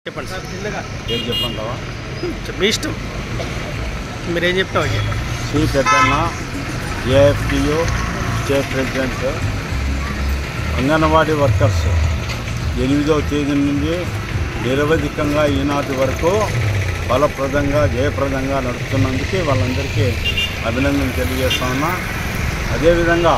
చెప్పండి సార్ ఏం చెప్పంటావా మీ ఇష్టం మీరేం చెప్తావు okay Shri Peddanna AFTU state president anganwadi workers ఎనిమిదవ తేదీ నుండి నిరవధికంగా ఈనాటి వరకు ఫలప్రదంగా జయప్రదంగా నడుపుతున్నందుకు వాళ్ళందరికీ అభినందన తెలియజేస్తా ఉన్నా అదేవిధంగా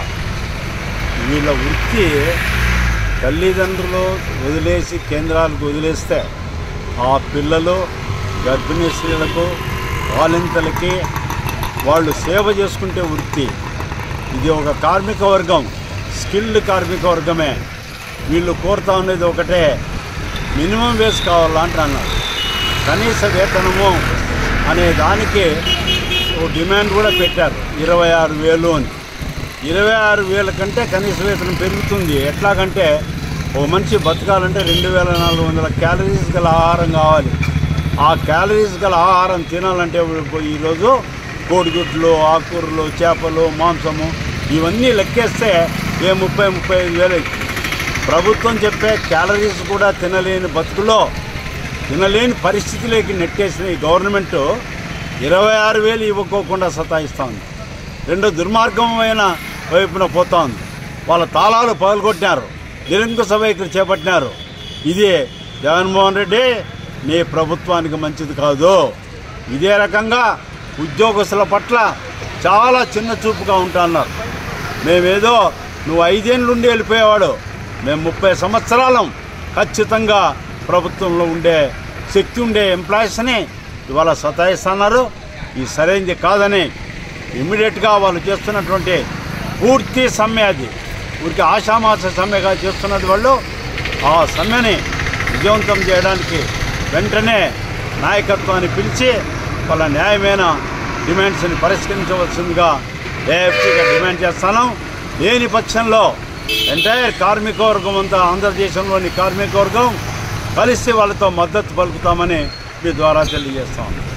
వీళ్ళ వృత్తి తల్లిదండ్రులు వదిలేసి కేంద్రాలకు వదిలేస్తే ఆ పిల్లలు గర్భిణీ స్త్రీలకు బాలింతలకి వాళ్ళు సేవ చేసుకుంటే వృత్తి ఇది ఒక కార్మిక వర్గం స్కిల్డ్ కార్మిక వర్గమే వీళ్ళు కోరుతా ఉన్నది ఒకటే మినిమం వేస్ కావాలా అంటున్నారు కనీస వేతనము అనే దానికి ఓ డిమాండ్ కూడా పెట్టారు ఇరవై ఆరు వేలు అని ఇరవై ఆరు వేల కంటే కనీస వేతనం పెరుగుతుంది ఎట్లాగంటే ఓ మనిషి బతకాలంటే రెండు వేల నాలుగు వందల క్యాలరీస్ గల ఆహారం కావాలి ఆ క్యాలరీస్ గల ఆహారం తినాలంటే ఇప్పుడు ఈరోజు కోడిగుడ్లు ఆకుకూరలు చేపలు మాంసము ఇవన్నీ లెక్కేస్తే ఏ ముప్పై ముప్పై ఐదు వేలు అవుతుంది. ప్రభుత్వం చెప్పే క్యాలరీస్ కూడా తినలేని బతుకులో తినలేని పరిస్థితిలోకి నెట్టేసిన ఈ గవర్నమెంట్ ఇరవై ఆరు వేలు ఇవ్వకోకుండా సతాయిస్తూ ఉంది రెండో దుర్మార్గమైన వైపున పోతా ఉంది వాళ్ళ తాళాలు పగలగొట్టినారు నిరంకుశ వైఖరి చేపట్టినారు ఇది జగన్మోహన్ రెడ్డి నీ ప్రభుత్వానికి మంచిది కాదు ఇదే రకంగా ఉద్యోగస్తుల పట్ల చాలా చిన్న చూపుగా ఉంటున్నారు మేమేదో నువ్వు ఐదేళ్ళుండి వెళ్ళిపోయేవాడు మేము ముప్పై సంవత్సరాలం ఖచ్చితంగా ప్రభుత్వంలో ఉండే శక్తి ఉండే ఎంప్లాయీస్ని ఇవాళ సతాయిస్తున్నారు ఇది సరైనది కాదని ఇమ్మీడియట్గా వాళ్ళు చేస్తున్నటువంటి పూర్తి సమ్మె అది ఊరికి ఆషామాస సమ్మెగా చేస్తున్నది వాళ్ళు ఆ సమ్మెని విజయవంతం చేయడానికి వెంటనే నాయకత్వాన్ని పిలిచి వాళ్ళ న్యాయమైన డిమాండ్స్ని పరిష్కరించవలసిందిగా ఏఎఫ్సీగా డిమాండ్ చేస్తాను లేని పక్షంలో ఎంటైర్ కార్మిక వర్గం అంతా ఆంధ్రదేశంలోని కార్మిక వర్గం కలిసి వాళ్ళతో మద్దతు పలుకుతామని మీ ద్వారా తెలియజేస్తాం